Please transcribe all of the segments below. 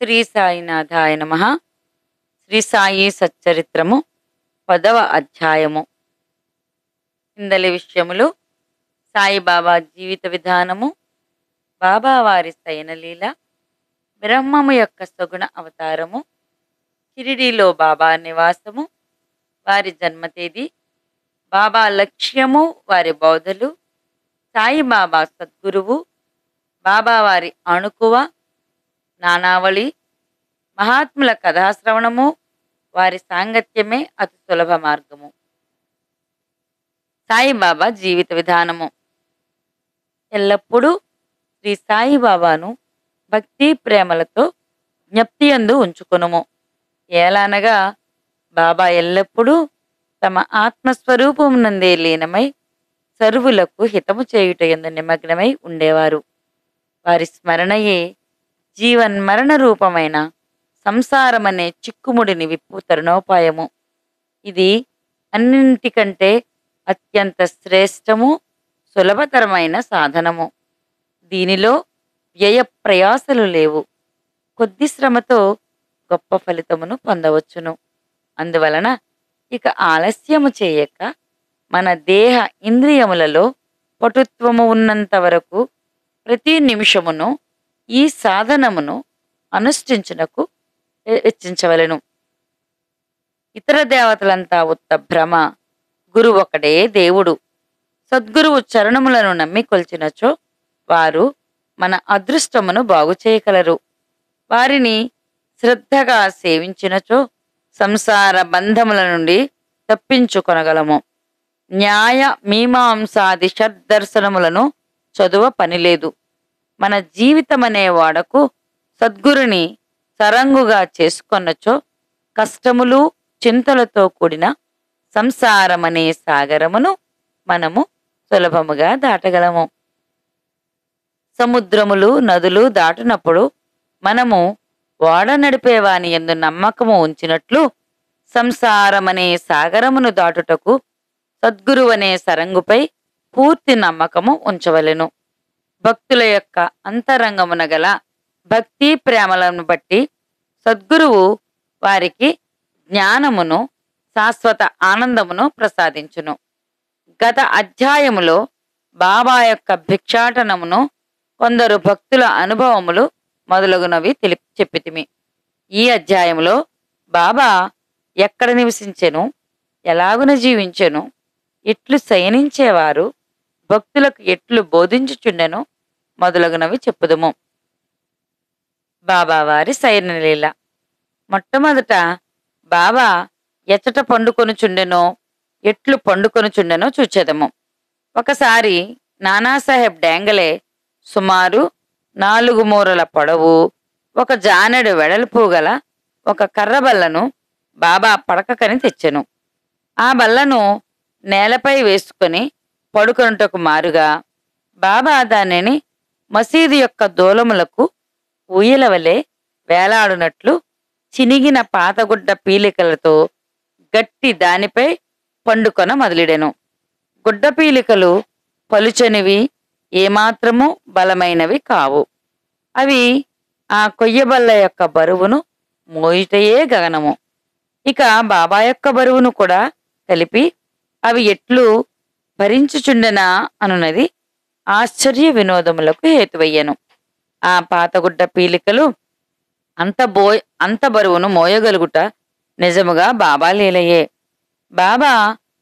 శ్రీ సాయినాథాయ నమ శ్రీ సాయి సచ్చరిత్రము పదవ అధ్యాయము ఇందలి విషయములు సాయిబాబా జీవిత విధానము బాబావారి శయనలీల బ్రహ్మము యొక్క సగుణ అవతారము షిరిడీలో బాబా నివాసము వారి జన్మ తేదీ బాబా లక్ష్యము వారి బౌద్ధలు సాయిబాబా సద్గురువు బాబా వారి అణుకువ నానావళి మహాత్ముల కథాశ్రవణము వారి సాంగత్యమే అతి సులభ మార్గము సాయిబాబా జీవిత విధానము ఎల్లప్పుడూ శ్రీ సాయిబాబాను భక్తి ప్రేమలతో జ్ఞప్తి అందు ఉంచుకొనుము ఏలనగా బాబా ఎల్లప్పుడూ తమ ఆత్మస్వరూపమునందే లీనమై సర్వులకు హితము చేయుట ఎందు నిమగ్నమై ఉండేవారు వారి స్మరణయే జీవన్మరణ రూపమైన సంసారమనే చిక్కుముడిని విప్పు తరుణోపాయము ఇది అన్నింటికంటే అత్యంత శ్రేష్టము సులభతరమైన సాధనము దీనిలో వ్యయ ప్రయాసలు లేవు కొద్ది శ్రమతో గొప్ప ఫలితమును పొందవచ్చును అందువలన ఇక ఆలస్యము చేయక మన దేహ ఇంద్రియములలో పటుత్వము ఉన్నంత వరకు ప్రతి నిమిషమును ఈ సాధనమును అనుష్ఠించునకు వెచ్చించవలెను ఇతర దేవతలంతా ఉత్త భ్రమ గురు ఒకడే దేవుడు సద్గురువు చరణములను నమ్మి కొల్చినచో వారు మన అదృష్టమును బాగు చేయగలరు వారిని శ్రద్ధగా సేవించినచో సంసార బంధముల నుండి తప్పించుకొనగలము న్యాయ మీమాంసాది షడ్దర్శనములను చదువ పనిలేదు మన జీవితమనే వాడకు సద్గురుని సరంగుగా చేసుకొన్నచో కష్టములు చింతలతో కూడిన సంసారమనే సాగరమును మనము సులభముగా దాటగలము సముద్రములు నదులు దాటినప్పుడు మనము ఓడ నడిపేవాని ఎందు నమ్మకము ఉంచినట్లు సంసారమనే సాగరమును దాటుటకు సద్గురువనే సరంగుపై పూర్తి నమ్మకము ఉంచవలెను భక్తుల యొక్క అంతరంగమున గల భక్తి ప్రేమలను బట్టి సద్గురువు వారికి జ్ఞానమును శాశ్వత ఆనందమును ప్రసాదించును గత అధ్యాయములో బాబా యొక్క భిక్షాటనమును కొందరు భక్తుల అనుభవములు మొదలగునవి తెలిపి చెప్పితిమి ఈ అధ్యాయములో బాబా ఎక్కడ నివసించెను ఎలాగున జీవించెను ఎట్లు శయనించేవారు భక్తులకు ఎట్లు బోధించుచుండెను మొదలగునవి చెప్పుదుము బాబావారి శయనలీల మొట్టమొదట బాబా ఎచ్చట పండుకొనుచుండెనో ఎట్లు పండుకొనుచుండెనో చూచెదము ఒకసారి నానాసాహెబ్ డ్యాంగలే సుమారు నాలుగు మూరల పొడవు ఒక జానెడు వెడల్పు గల ఒక కర్రబల్లను బాబా పడకకని తెచ్చెను ఆ బల్లను నేలపై వేసుకొని పడుకొనుటకు మారుగా బాబా దానిని మసీదు యొక్క దూలములకు ఊయలవలే వేలాడునట్లు చినిగిన పాతగుడ్డ పీలికలతో గట్టి దానిపై పండుకొన మొదలెడెను గుడ్డ పీలికలు పలుచనివి ఏమాత్రము బలమైనవి కావు అవి ఆ కొయ్యబల్ల యొక్క బరువును మోయుటయే గగనము ఇక బాబా యొక్క బరువును కూడా కలిపి అవి ఎట్లు భరించుచుండెనా అనున్నది ఆశ్చర్య వినోదములకు హేతువయ్యను ఆ పాతగుడ్డ పీలికలు అంత బో అంత బరువును మోయగలుగుట నిజముగా బాబా లీలయే బాబా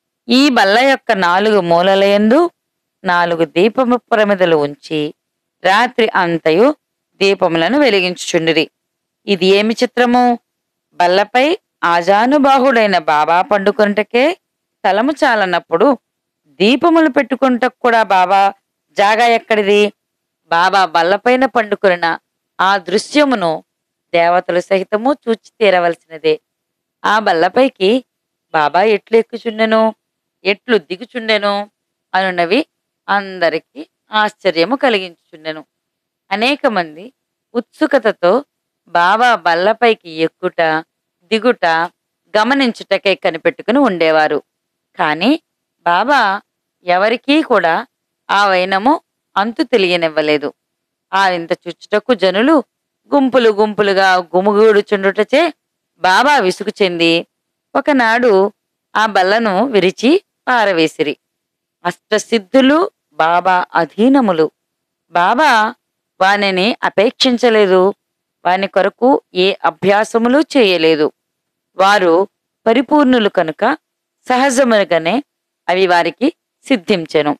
ఈ బల్ల యొక్క నాలుగు మూలలయందు నాలుగు దీపము ప్రమిదలు ఉంచి రాత్రి అంతయు దీపములను వెలిగించుచుండిరి ఇది ఏమి చిత్రము బల్లపై ఆజానుబాహుడైన బాబా పండుకొనుటకే స్థలము చాలన్నప్పుడు దీపములు పెట్టుకుంటకు కూడా బాబా జాగా ఎక్కడిది బాబా బల్లపైన పండుకొనిన ఆ దృశ్యమును దేవతలు సహితము చూచి తీరవలసినదే ఆ బల్లపైకి బాబా ఎట్లు ఎక్కుచుండెను ఎట్లు దిగుచుండెను అనున్నవి అందరికీ ఆశ్చర్యము కలిగించుచుండెను అనేక మంది ఉత్సుకతతో బాబా బల్లపైకి ఎక్కుట దిగుట గమనించుటకే కనిపెట్టుకుని ఉండేవారు కాని బాబా ఎవరికీ కూడా ఆ వైనము అంతు తెలియనివ్వలేదు ఆ వింత చుచ్చుటకు జనులు గుంపులు గుంపులుగా గుమిగూడుచుండుటచే బాబా విసుగు చెంది ఒకనాడు ఆ బల్లను విరిచి పారవేసిరి అష్టసిద్ధులు బాబా అధీనములు బాబా వానిని అపేక్షించలేదు వాని కొరకు ఏ అభ్యాసములు చేయలేదు వారు పరిపూర్ణులు కనుక సహజముగానే అవి వారికి సిద్ధించెను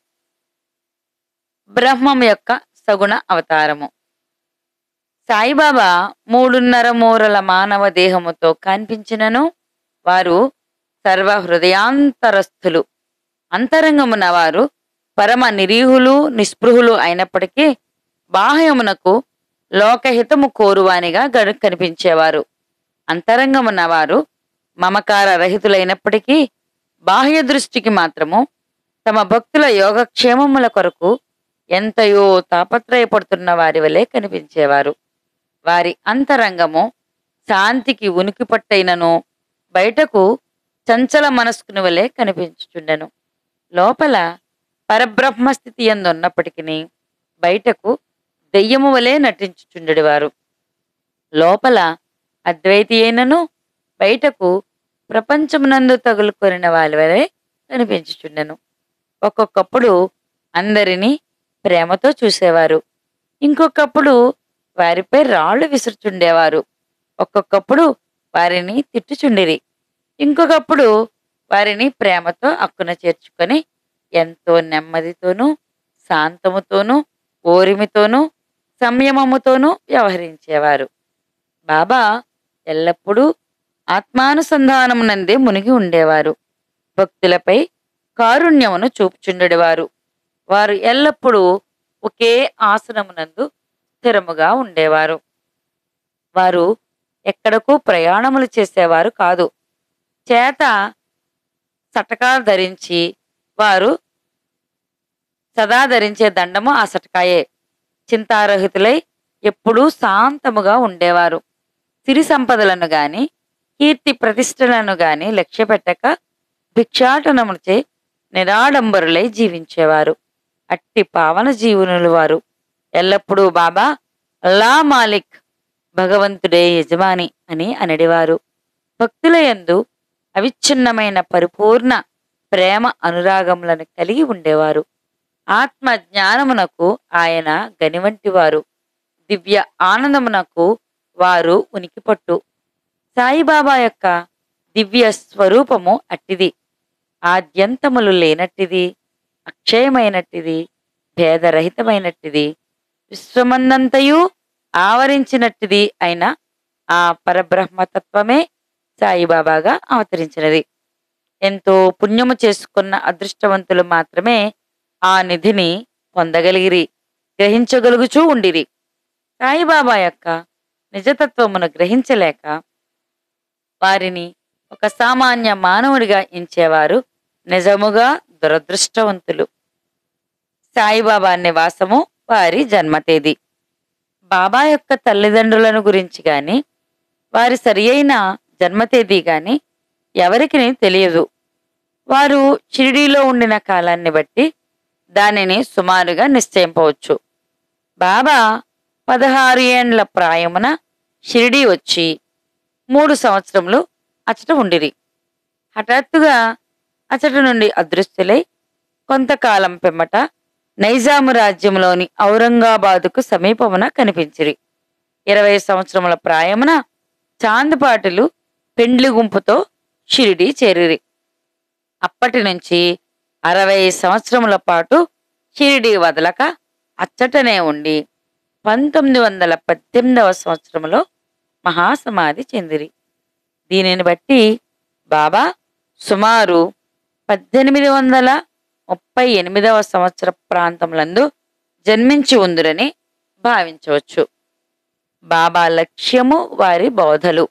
బ్రహ్మం యొక్క సగుణ అవతారము సాయిబాబా మూడున్నర మూరల మానవ దేహముతో కనిపించినను వారు సర్వ హృదయాంతరస్థులు అంతరంగమున వారు పరమ నిరీహులు నిస్పృహులు అయినప్పటికీ బాహ్యమునకు లోకహితము కోరువానిగా గడు కనిపించేవారు అంతరంగమున్న వారు మమకార రహితులైనప్పటికీ బాహ్య దృష్టికి మాత్రము తమ భక్తుల యోగక్షేమముల కొరకు ఎంతయో తాపత్రయపడుతున్న వారి వలె కనిపించేవారు వారి అంతరంగము శాంతికి ఉనికి పట్టైనను బయటకు చంచల మనస్కుని వలె కనిపించుచుండెను లోపల పరబ్రహ్మస్థితి ఎందున్నప్పటికీ బయటకు దెయ్యము వలె నటించుచుండెడివారు లోపల అద్వైతి అయినను బయటకు ప్రపంచమునందు తగులుకొనిన వారి వలె కనిపించుచుండెను ఒక్కొక్కప్పుడు అందరినీ ప్రేమతో చూసేవారు ఇంకొకప్పుడు వారిపై రాళ్లు విసురుచుండేవారు ఒక్కొక్కప్పుడు వారిని తిట్టుచుండిరి ఇంకొకప్పుడు వారిని ప్రేమతో అక్కున చేర్చుకొని ఎంతో నెమ్మదితోనూ శాంతముతోనూ ఓరిమితోనూ సంయమముతోనూ వ్యవహరించేవారు బాబా ఎల్లప్పుడూ ఆత్మానుసంధానమునందే మునిగి ఉండేవారు భక్తులపై కారుణ్యమును చూపుచుండెడివారు వారు ఎల్లప్పుడూ ఒకే ఆసనమునందు స్థిరముగా ఉండేవారు వారు ఎక్కడకు ప్రయాణములు చేసేవారు కాదు చేత సటకా ధరించి వారు సదా ధరించే దండము ఆ సటకాయే చింతారహితులై ఎప్పుడూ శాంతముగా ఉండేవారు సిరి సంపదలను గాని కీర్తి ప్రతిష్టలను గాని లక్ష్య పెట్టక భిక్షాటనముచే నిరాడంబరులై జీవించేవారు అట్టి పావన జీవనులు వారు ఎల్లప్పుడూ బాబా అల్లా మాలిక్ భగవంతుడే యజమాని అని అనడివారు భక్తుల యందు అవిచ్ఛిన్నమైన పరిపూర్ణ ప్రేమ అనురాగములను కలిగి ఉండేవారు ఆత్మ జ్ఞానమునకు ఆయన గనివంటివారు దివ్య ఆనందమునకు వారు ఉనికిపట్టు సాయిబాబా యొక్క దివ్య స్వరూపము అట్టిది ఆద్యంతములు లేనట్టిది అక్షయమైనట్టిది భేదరహితమైనట్టిది విశ్వమందంతయు ఆవరించినట్టిది అయిన ఆ పరబ్రహ్మతత్వమే సాయిబాబాగా అవతరించినది ఎంతో పుణ్యము చేసుకున్న అదృష్టవంతులు మాత్రమే ఆ నిధిని పొందగలిగిరి గ్రహించగలుగుచూ ఉండిరి సాయిబాబా యొక్క నిజతత్వమును గ్రహించలేక వారిని ఒక సామాన్య మానవుడిగా ఎంచేవారు నిజముగా దురదృష్టవంతులు సాయిబాబా నివాసము వారి జన్మతేదీ బాబా యొక్క తల్లిదండ్రులను గురించి గాని వారి సరి అయిన జన్మతేదీ గాని ఎవరికి తెలియదు వారు షిరిడీలో ఉండిన కాలాన్ని బట్టి దానిని సుమారుగా నిశ్చయింపవచ్చు బాబా పదహారు ఏండ్ల ప్రాయమున షిరిడీ వచ్చి మూడు సంవత్సరములు అచట ఉండిరి హఠాత్తుగా అచట నుండి అదృశ్యులై కొంతకాలం పిమ్మట నైజాము రాజ్యంలోని ఔరంగాబాదుకు సమీపమున కనిపించిరి ఇరవై సంవత్సరముల ప్రాయమున చాందపాటులు పెండ్లి గుంపుతో షిరిడి చేరిరి అప్పటి నుంచి అరవై సంవత్సరముల పాటు షిరిడి వదలక అచ్చటనే ఉండి పంతొమ్మిది వందల పద్దెనిమిదవ సంవత్సరంలో మహాసమాధి చెందిరి దీనిని బట్టి బాబా సుమారు పద్దెనిమిది వందల ముప్పై ఎనిమిదవ సంవత్సర ప్రాంతములందు జన్మించి ఉందిరని భావించవచ్చు బాబా లక్ష్యము వారి బోధలు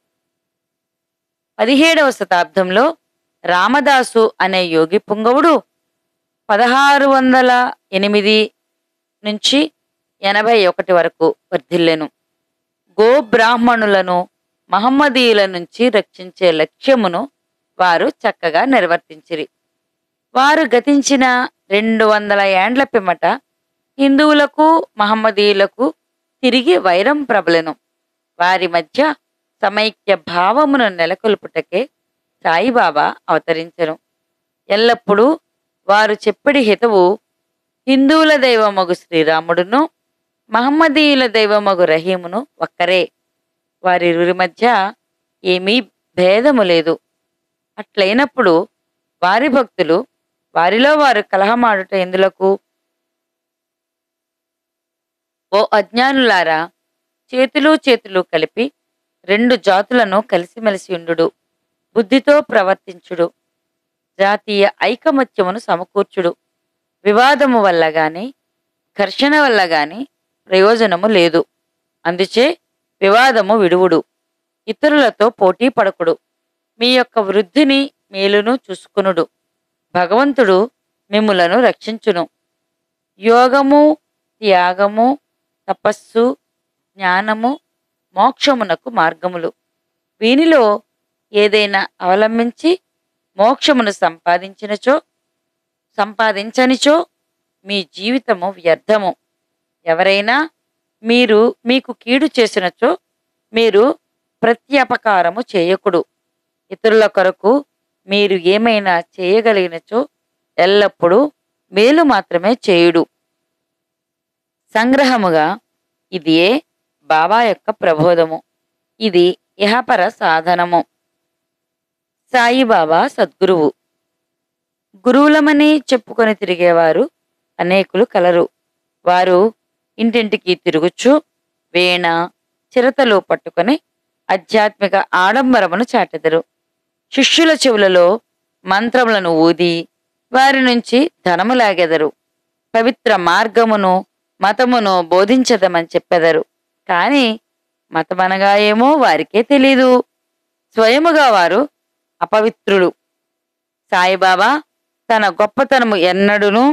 పదిహేడవ శతాబ్దంలో రామదాసు అనే యోగి పుంగవుడు పదహారు వందల ఎనిమిది నుంచి ఎనభై ఒకటి వరకు వర్ధిల్లెను గో బ్రాహ్మణులను మహమ్మదీయుల నుంచి రక్షించే లక్ష్యమును వారు చక్కగా నిర్వర్తించిరి వారు గతించిన రెండు వందల ఏండ్ల పిమ్మట హిందువులకు మహమ్మదీయులకు తిరిగి వైరం ప్రబలెను వారి మధ్య సమైక్య భావమును నెలకొల్పుటకే సాయిబాబా అవతరించను ఎల్లప్పుడూ వారు చెప్పడి హితవు హిందువుల దైవమగు శ్రీరాముడును మహమ్మదీయుల దైవమగు రహీమును ఒక్కరే వారిరువురి మధ్య ఏమీ భేదము లేదు అట్లయినప్పుడు వారి భక్తులు వారిలో వారు కలహమాడుట ఎందులకు ఓ అజ్ఞానులారా చేతులు చేతులు కలిపి రెండు జాతులను కలిసిమెలిసి ఉండుడు బుద్ధితో ప్రవర్తించుడు జాతీయ ఐకమత్యమును సమకూర్చుడు వివాదము వల్ల గాని ఘర్షణ వల్ల గాని ప్రయోజనము లేదు అందుచే వివాదము విడువుడు ఇతరులతో పోటీ పడకుడు మీ యొక్క వృద్ధిని మేలును చూసుకునుడు భగవంతుడు మిమ్ములను రక్షించును యోగము త్యాగము తపస్సు జ్ఞానము మోక్షమునకు మార్గములు వీనిలో ఏదైనా అవలంబించి మోక్షమును సంపాదించినచో సంపాదించనిచో మీ జీవితము వ్యర్థము ఎవరైనా మీరు మీకు కీడు చేసినచో మీరు ప్రత్యపకారము చేయకుడు ఇతరుల కొరకు మీరు ఏమైనా చేయగలిగినచో ఎల్లప్పుడూ మేలు మాత్రమే చేయుడు సంగ్రహముగా ఇదియే బాబా యొక్క ప్రబోధము ఇది ఇహపర సాధనము సాయిబాబా సద్గురువు గురువులమని చెప్పుకొని తిరిగేవారు అనేకులు కలరు వారు ఇంటింటికి తిరుగుచు వీణ చిరతలు పట్టుకొని ఆధ్యాత్మిక ఆడంబరమును చాటెదరు శిష్యుల చెవులలో మంత్రములను ఊది వారి నుంచి ధనము లాగెదరు పవిత్ర మార్గమును మతమును బోధించదమని చెప్పెదరు కాని మతమనగా ఏమో వారికే తెలీదు స్వయముగా వారు అపవిత్రులు సాయిబాబా తన గొప్పతనము ఎన్నడూను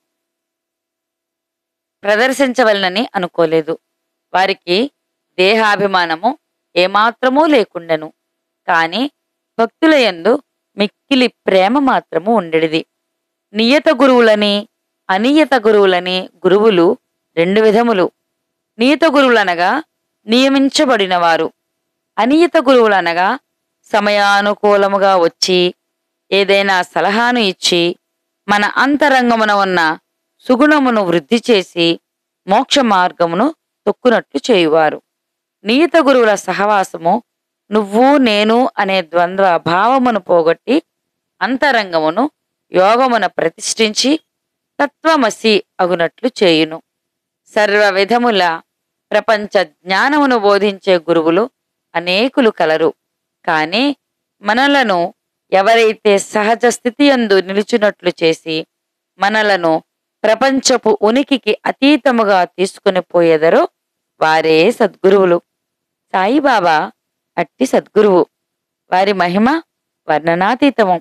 ప్రదర్శించవలనని అనుకోలేదు వారికి దేహాభిమానము ఏమాత్రమూ లేకుండెను కాని భక్తుల యందు మిక్కిలి ప్రేమ మాత్రము ఉండెడిది నియత గురువులని అనియత గురువులని గురువులు రెండు విధములు నియత గురువులనగా నియమించబడినవారు అనియత గురువులనగా సమయానుకూలముగా వచ్చి ఏదైనా సలహాను ఇచ్చి మన అంతరంగమున ఉన్న సుగుణమును వృద్ధి చేసి మోక్ష మార్గమును తొక్కునట్లు చేయువారు నియత గురువుల సహవాసము నువ్వు నేను అనే ద్వంద్వ భావమును పోగొట్టి అంతరంగమును యోగమున ప్రతిష్ఠించి తత్వమసి అగునట్లు చేయును సర్వ విధముల ప్రపంచ జ్ఞానమును బోధించే గురువులు అనేకులు కలరు కాని మనలను ఎవరైతే సహజ స్థితి యందు నిలుచున్నట్లు చేసి మనలను ప్రపంచపు ఉనికికి అతీతముగా తీసుకుని పోయేదరో వారే సద్గురువులు సాయిబాబా అట్టి సద్గురువు వారి మహిమ వర్ణనాతీతము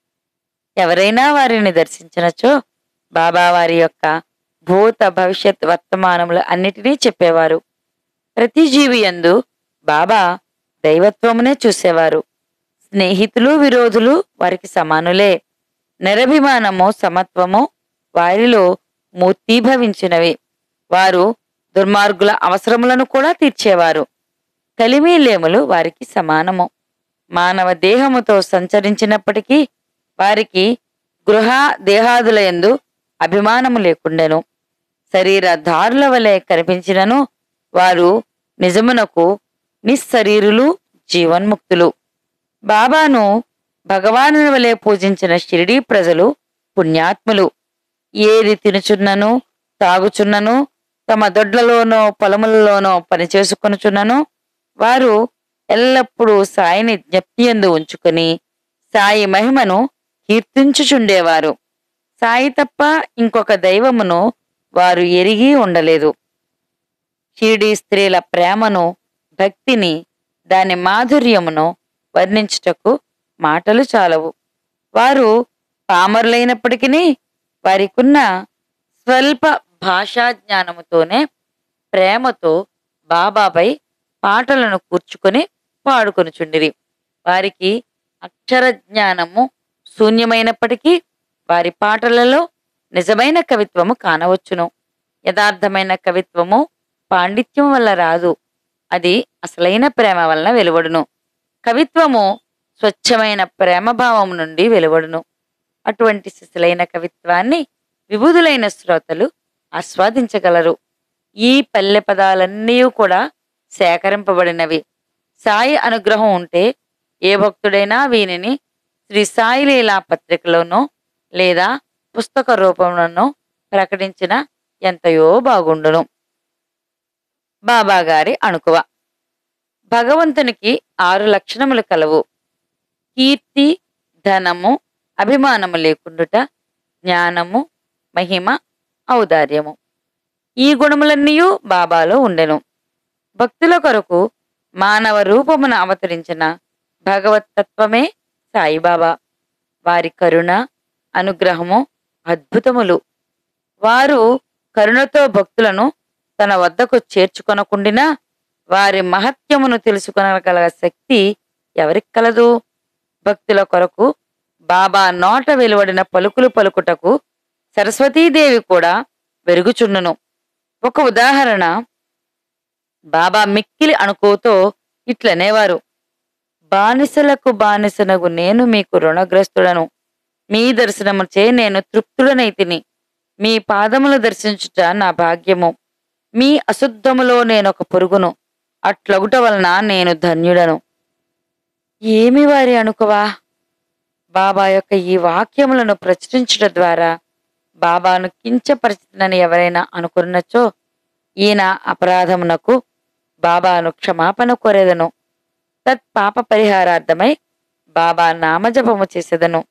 ఎవరైనా వారిని దర్శించినచో బాబా వారి యొక్క భూత భవిష్యత్ వర్తమానములు అన్నిటినీ చెప్పేవారు ప్రతి జీవి యందు బాబా దైవత్వమునే చూసేవారు స్నేహితులు విరోధులు వారికి సమానులే నిరభిమానము సమత్వము వారిలో మూర్తీభవించినవి వారు దుర్మార్గుల అవసరములను కూడా తీర్చేవారు కలిమీలేములు వారికి సమానము మానవ దేహముతో సంచరించినప్పటికీ వారికి గృహ దేహాదులయందు అభిమానము లేకుండెను శరీర దారుల వలె కనిపించినను వారు నిజమునకు నిస్శరీరులు జీవన్ముక్తులు బాబాను భగవాను వలె పూజించిన షిరిడీ ప్రజలు పుణ్యాత్ములు ఏది తినుచున్నను తాగుచున్నను తమ దొడ్లలోనో పొలములలోనో పనిచేసుకొనుచున్నను వారు ఎల్లప్పుడూ సాయిని జ్ఞప్తియందు ఉంచుకొని సాయి మహిమను కీర్తించుచుండేవారు సాయి తప్ప ఇంకొక దైవమును వారు ఎరిగి ఉండలేదు షిరిడీ స్త్రీల ప్రేమను భక్తిని దాని మాధుర్యమును వర్ణించుటకు మాటలు చాలవు వారు పామరులైనప్పటికీ వారికున్న స్వల్ప భాషా జ్ఞానముతోనే ప్రేమతో బాబాపై పాటలను కూర్చుకొని పాడుకొనుచుండిరి వారికి అక్షర జ్ఞానము శూన్యమైనప్పటికీ వారి పాటలలో నిజమైన కవిత్వము కానవచ్చును యథార్థమైన కవిత్వము పాండిత్యం వల్ల రాదు అది అసలైన ప్రేమ వలన వెలువడును కవిత్వము స్వచ్ఛమైన ప్రేమభావం నుండి వెలువడును అటువంటి శిశులైన కవిత్వాన్ని విభుదులైన శ్రోతలు ఆస్వాదించగలరు ఈ పల్లె పదాలన్నీ కూడా సేకరింపబడినవి సాయి అనుగ్రహం ఉంటే ఏ భక్తుడైనా వీనిని శ్రీ సాయి లీలా పత్రికలోనో లేదా పుస్తక రూపంలోనో ప్రకటించిన ఎంతయో బాగుండును బాబా గారి అణుకువ భగవంతునికి ఆరు లక్షణములు కలవు కీర్తి ధనము అభిమానము లేకుండుట జ్ఞానము మహిమ ఔదార్యము ఈ గుణములన్నీ బాబాలో ఉండెను భక్తుల కొరకు మానవ రూపమున అవతరించిన భగవత్తత్వమే సాయిబాబా వారి కరుణ అనుగ్రహము అద్భుతములు వారు కరుణతో భక్తులను తన వద్దకు చేర్చుకొనకుండినా వారి మహత్యమును తెలుసుకొనగల శక్తి ఎవరికి కలదు భక్తుల కొరకు బాబా నోట వెలువడిన పలుకులు పలుకుటకు సరస్వతీదేవి కూడా వెరుగుచుండును ఒక ఉదాహరణ బాబా మిక్కిలి అణుకోతో ఇట్లనేవారు బానిసలకు బానిసనగు నేను మీకు రుణగ్రస్తుడను మీ దర్శనముచే నేను తృప్తుడనైతిని మీ పాదములు దర్శించుట నా భాగ్యము మీ అశుద్ధములో నేనొక పురుగును అట్లగుట వలన నేను ధన్యుడను ఏమి వారి అనుకువా బాబా యొక్క ఈ వాక్యములను ప్రచురించుట ద్వారా బాబాను కించపరచునని ఎవరైనా అనుకున్నచో ఈయన అపరాధమునకు బాబాను క్షమాపణ కోరేదను తత్ పాప పరిహారార్థమై బాబా నామజపము చేసేదను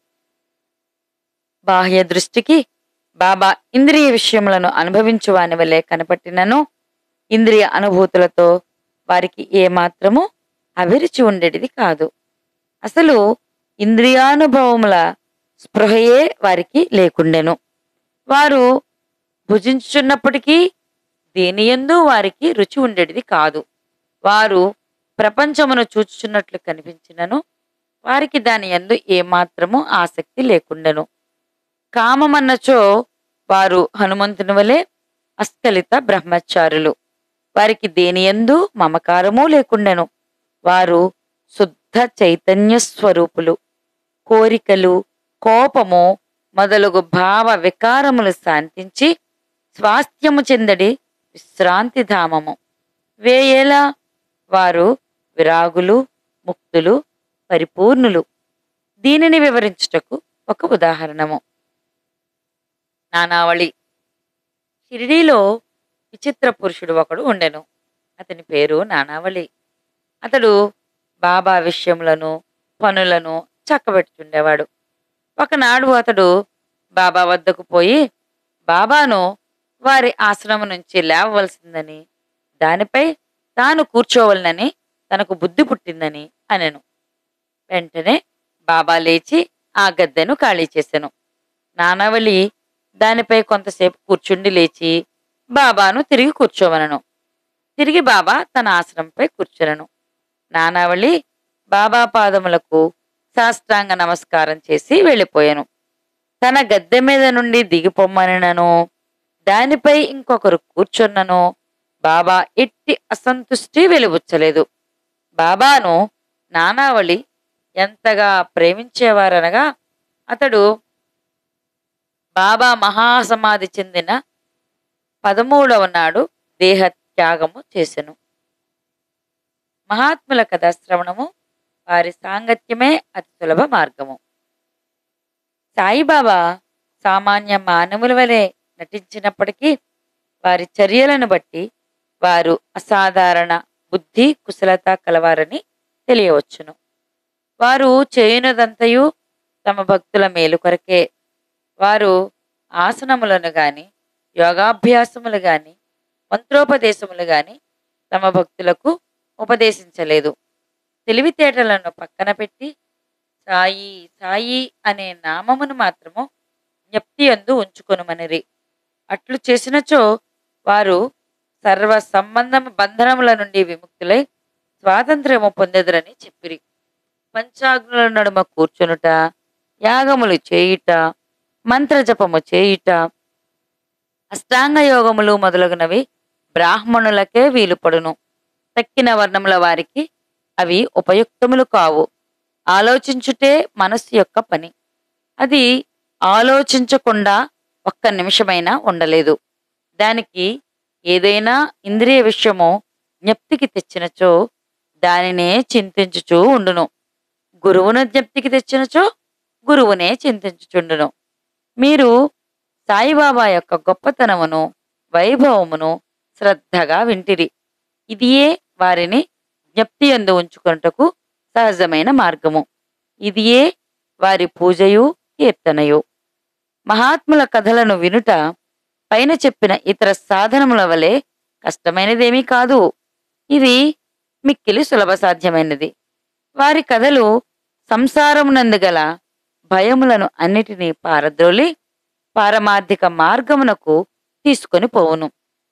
బాహ్య దృష్టికి బాబా ఇంద్రియ విషయములను అనుభవించువాని వలె కనపట్టినను ఇంద్రియ అనుభూతులతో వారికి ఏమాత్రము అభిరుచి ఉండేటిది కాదు అసలు ఇంద్రియానుభవముల స్పృహయే వారికి లేకుండెను వారు భుజించుచున్నప్పటికీ దేనియందు వారికి రుచి ఉండేటిది కాదు వారు ప్రపంచమును చూచుచున్నట్లు కనిపించినను వారికి దాని యందు ఏమాత్రము ఆసక్తి లేకుండెను కామమన్నచో వారు హనుమంతుని వలె అస్కలిత బ్రహ్మచారులు వారికి దేనియందు మమకారము లేకుండెను వారు శుద్ధ చైతన్య స్వరూపులు కోరికలు కోపము మొదలగు భావ వికారములు శాంతించి స్వాస్థ్యము చెందడి విశ్రాంతి ధామము వేయేలా వారు విరాగులు ముక్తులు పరిపూర్ణులు దీనిని వివరించుటకు ఒక ఉదాహరణము నానావళి షిరిడీలో విచిత్ర పురుషుడు ఒకడు ఉండెను అతని పేరు నానావళి అతడు బాబా విషయములను పనులను చక్కబెట్టుచుండేవాడు ఒకనాడు అతడు బాబా వద్దకు పోయి బాబాను వారి ఆశ్రమం నుంచి లేవవలసిందని దానిపై తాను కూర్చోవలనని తనకు బుద్ధి పుట్టిందని అనెను వెంటనే బాబా లేచి ఆ గద్దెను ఖాళీ చేసెను నానావళి దానిపై కొంతసేపు కూర్చుండి లేచి బాబాను తిరిగి కూర్చోవనను తిరిగి బాబా తన ఆశ్రమంపై కూర్చునను నానావళి బాబా పాదములకు సాష్టాంగ నమస్కారం చేసి వెళ్ళిపోయాను తన గద్దె మీద నుండి దిగిపోమ్మనను దానిపై ఇంకొకరు కూర్చున్నను బాబా ఎట్టి అసంతుష్టి వెలుబుచ్చలేదు బాబాను నానావళి ఎంతగా ప్రేమించేవారనగా అతడు బాబా మహాసమాధి చెందిన పదమూడవ నాడు దేహత్యాగము చేసెను మహాత్ముల కథ శ్రవణము వారి సాంగత్యమే అతి సులభ మార్గము సాయిబాబా సామాన్య మానవుల వలె నటించినప్పటికీ వారి చర్యలను బట్టి వారు అసాధారణ బుద్ధి కుశలత కలవారని తెలియవచ్చును వారు చేయునదంతయు తమ భక్తుల మేలు కొరకే వారు ఆసనములను గాని యోగాభ్యాసములు గాని మంత్రోపదేశములు గాని తమ భక్తులకు ఉపదేశించలేదు తెలివితేటలను పక్కన పెట్టి సాయి సాయి అనే నామమును మాత్రము జ్ఞప్తి అందు ఉంచుకొనుమనిరి అట్లు చేసినచో వారు సర్వ సంబంధం బంధనముల నుండి విముక్తులై స్వాతంత్ర్యము పొందెదరని చెప్పిరి పంచాగ్నుల నడుమ కూర్చునుట యాగములు చేయుట మంత్రజపము చేయుట అష్టాంగ యోగములు మొదలగునవి బ్రాహ్మణులకే వీలుపడును తక్కిన వర్ణముల వారికి అవి ఉపయుక్తములు కావు ఆలోచించుటే మనస్సు యొక్క పని అది ఆలోచించకుండా ఒక్క నిమిషమైనా ఉండలేదు దానికి ఏదైనా ఇంద్రియ విషయము జ్ఞప్తికి తెచ్చినచో దానినే చింతించుచూ ఉండును గురువును జ్ఞప్తికి తెచ్చినచో గురువునే చింతించుచుండును మీరు సాయిబాబా యొక్క గొప్పతనమును వైభవమును శ్రద్ధగా వింటిరి ఇదియే వారిని జ్ఞప్తి ఎందు ఉంచుకొనుటకు సహజమైన మార్గము ఇదియే వారి పూజయు కీర్తనయు మహాత్ముల కథలను వినుట పైన చెప్పిన ఇతర సాధనముల వలె కష్టమైనదేమీ కాదు ఇది మిక్కిలి సులభ సాధ్యమైనది వారి కథలు సంసారమునందు గల భయములను అన్నిటినీ పారద్రోలి పారమార్థిక మార్గమునకు తీసుకొని పోవును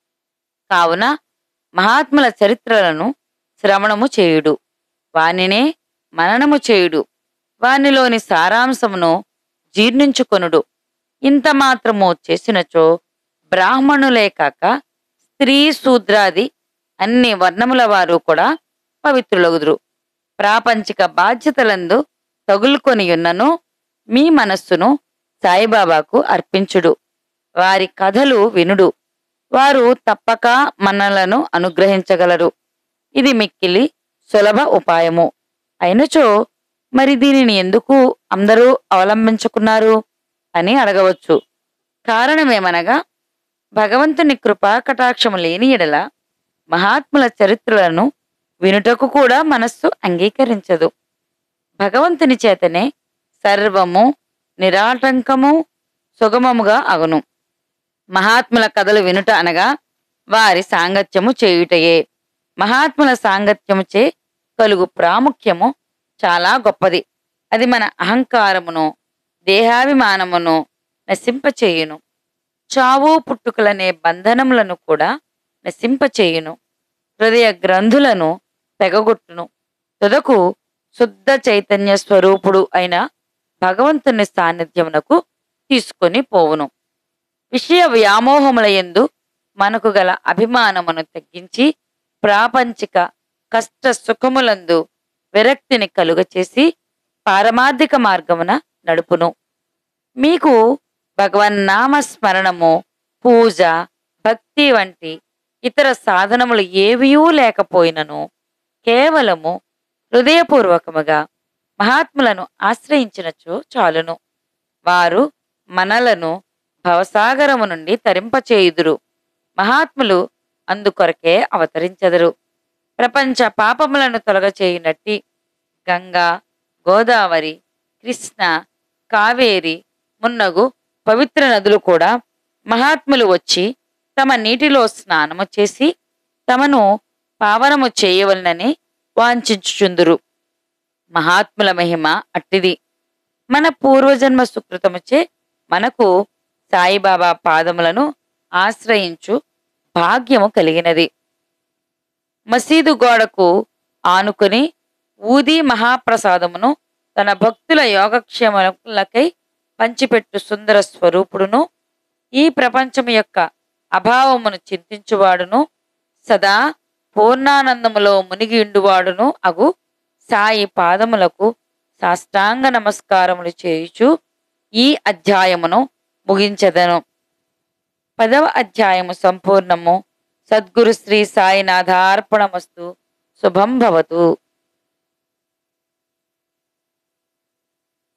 కావున మహాత్ముల చరిత్రలను శ్రవణము చేయుడు వానినే మననము చేయుడు వానిలోని సారాంశమును జీర్ణించుకొనుడు ఇంత మాత్రము చేసినచో బ్రాహ్మణులే కాక స్త్రీ శూద్రాది అన్ని వర్ణముల వారు కూడా పవిత్రులగుదురు ప్రాపంచిక బాధ్యతలందు తగులుకొని ఉన్నను మీ మనస్సును సాయిబాబాకు అర్పించుడు వారి కథలు వినుడు వారు తప్పక మనలను అనుగ్రహించగలరు ఇది మిక్కిలి సులభ ఉపాయము అయినచో మరి దీనిని ఎందుకు అందరూ అవలంబించుకున్నారు అని అడగవచ్చు కారణమేమనగా భగవంతుని కృపా కటాక్షము లేని ఎడల మహాత్ముల చరిత్రలను వినుటకు కూడా మనస్సు అంగీకరించదు భగవంతుని చేతనే సర్వము నిరాటంకము సుగమముగా అగును మహాత్ముల కథలు వినుట అనగా వారి సాంగత్యము చేయుటయే మహాత్ముల సాంగత్యముచే కలుగు ప్రాముఖ్యము చాలా గొప్పది అది మన అహంకారమును దేహాభిమానమును నశింపచేయును చావు పుట్టుకలనే బంధనములను కూడా నశింపచేయును హృదయ గ్రంథులను తెగగొట్టును తుదకు శుద్ధ చైతన్య స్వరూపుడు అయిన భగవంతుని సాన్నిధ్యమునకు తీసుకొని పోవును విషయ వ్యామోహముల యందు మనకు గల అభిమానమును తగ్గించి ప్రాపంచిక కష్ట సుఖములందు విరక్తిని కలుగచేసి పారమార్థిక మార్గమున నడుపును మీకు భగవన్నామ స్మరణము పూజ భక్తి వంటి ఇతర సాధనములు ఏవియూ లేకపోయినను కేవలము హృదయపూర్వకముగా మహాత్ములను ఆశ్రయించినచో చాలును వారు మనలను భవసాగరము నుండి తరింపచేయుదురు మహాత్ములు అందుకొరకే అవతరించెదరు ప్రపంచ పాపములను తొలగచేయునట్టి గంగా గోదావరి కృష్ణ కావేరి మున్నగు పవిత్ర నదులు కూడా మహాత్ములు వచ్చి తమ నీటిలో స్నానము చేసి తమను పావనము చేయవలనని వాంఛించుచుందురు మహాత్ముల మహిమ అట్టిది మన పూర్వజన్మ సుకృతముచే మనకు సాయిబాబా పాదములను ఆశ్రయించు భాగ్యము కలిగినది మసీదు గోడకు ఆనుకుని ఊది మహాప్రసాదమును తన భక్తుల యోగక్షేమలకై పంచిపెట్టు సుందర స్వరూపుడును ఈ ప్రపంచము యొక్క అభావమును చింతించువాడును సదా పూర్ణానందములో మునిగియుండువాడును అగు సాయి పాదములకు సాష్టాంగ నమస్కారములు చేయుచు ఈ అధ్యాయమును ముగించెదను పదవ అధ్యాయము సంపూర్ణము సద్గురు శ్రీ సాయినాథార్పణమస్తు శుభం భవతు